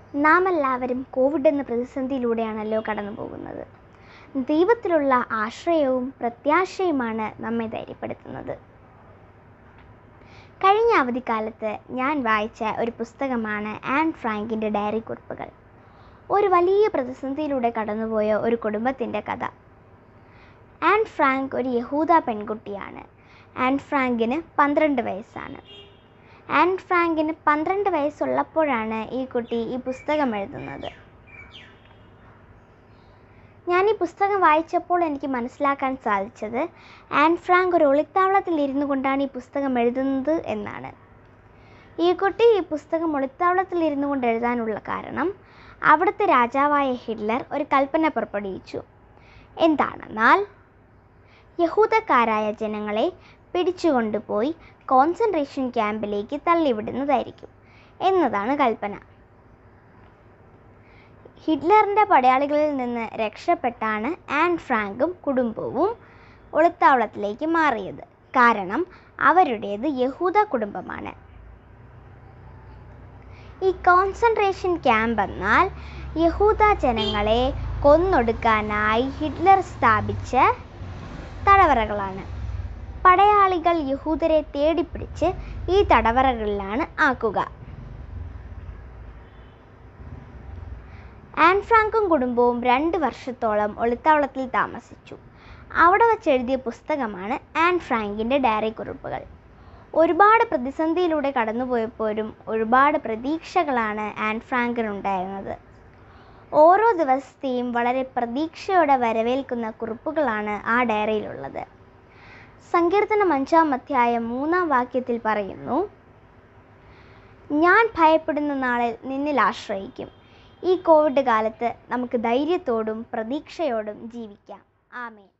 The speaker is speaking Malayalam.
നാം എല്ലാവരും കോവിഡ് എന്ന പ്രതിസന്ധിയിലൂടെയാണല്ലോ കടന്നു പോകുന്നത് ദൈവത്തിലുള്ള ആശ്രയവും പ്രത്യാശയുമാണ് നമ്മെ ധൈര്യപ്പെടുത്തുന്നത് കഴിഞ്ഞ അവധിക്കാലത്ത് ഞാൻ വായിച്ച ഒരു പുസ്തകമാണ് ആൻ ഫ്രാങ്കിൻ്റെ ഡയറി കുറിപ്പുകൾ ഒരു വലിയ പ്രതിസന്ധിയിലൂടെ കടന്നുപോയ ഒരു കുടുംബത്തിൻ്റെ കഥ ആൻ ഫ്രാങ്ക് ഒരു യഹൂദ പെൺകുട്ടിയാണ് ആൻ ഫ്രാങ്കിന് പന്ത്രണ്ട് വയസ്സാണ് ആൻ ഫ്രാങ്കിന് പന്ത്രണ്ട് വയസ്സുള്ളപ്പോഴാണ് ഈ കുട്ടി ഈ പുസ്തകം എഴുതുന്നത് ഞാൻ ഈ പുസ്തകം വായിച്ചപ്പോൾ എനിക്ക് മനസ്സിലാക്കാൻ സാധിച്ചത് ആൻ ഫ്രാങ്ക് ഒരു ഒളിത്താവളത്തിൽ ഇരുന്നു കൊണ്ടാണ് ഈ പുസ്തകം എഴുതുന്നത് എന്നാണ് ഈ കുട്ടി ഈ പുസ്തകം ഒളിത്താവളത്തിൽ ഇരുന്നു കൊണ്ട് എഴുതാനുള്ള കാരണം അവിടുത്തെ രാജാവായ ഹിറ്റ്ലർ ഒരു കൽപ്പന പുറപ്പെടുവിച്ചു എന്താണെന്നാൽ യഹൂദക്കാരായ ജനങ്ങളെ പിടിച്ചുകൊണ്ടുപോയി കോൺസെൻട്രേഷൻ ക്യാമ്പിലേക്ക് തള്ളിവിടുന്നതായിരിക്കും എന്നതാണ് കൽപ്പന ഹിറ്റ്ലറിൻ്റെ പടയാളികളിൽ നിന്ന് രക്ഷപ്പെട്ടാണ് ആൻ ഫ്രാങ്കും കുടുംബവും ഒളിത്താവളത്തിലേക്ക് മാറിയത് കാരണം അവരുടേത് യഹൂദ കുടുംബമാണ് ഈ കോൺസെൻട്രേഷൻ ക്യാമ്പ് എന്നാൽ യഹൂദ ജനങ്ങളെ കൊന്നൊടുക്കാനായി ഹിറ്റ്ലർ സ്ഥാപിച്ച തടവറകളാണ് പടയാളികൾ യഹൂദരെ തേടിപ്പിടിച്ച് ഈ തടവറകളിലാണ് ആക്കുക ആൻ ഫ്രാങ്കും കുടുംബവും രണ്ട് വർഷത്തോളം ഒളിത്താവളത്തിൽ താമസിച്ചു അവിടെ വച്ച് എഴുതിയ പുസ്തകമാണ് ആൻ ഫ്രാങ്കിൻ്റെ ഡയറി കുറിപ്പുകൾ ഒരുപാട് പ്രതിസന്ധിയിലൂടെ കടന്നുപോയപ്പോഴും ഒരുപാട് പ്രതീക്ഷകളാണ് ആൻ ഫ്രാങ്കിനുണ്ടായിരുന്നത് ഓരോ ദിവസത്തെയും വളരെ പ്രതീക്ഷയോടെ വരവേൽക്കുന്ന കുറിപ്പുകളാണ് ആ ഡയറിയിലുള്ളത് സങ്കീർത്തനം അഞ്ചാം അധ്യായം മൂന്നാം വാക്യത്തിൽ പറയുന്നു ഞാൻ ഭയപ്പെടുന്ന നാളിൽ നിന്നിൽ ആശ്രയിക്കും ഈ കോവിഡ് കാലത്ത് നമുക്ക് ധൈര്യത്തോടും പ്രതീക്ഷയോടും ജീവിക്കാം ആമേൻ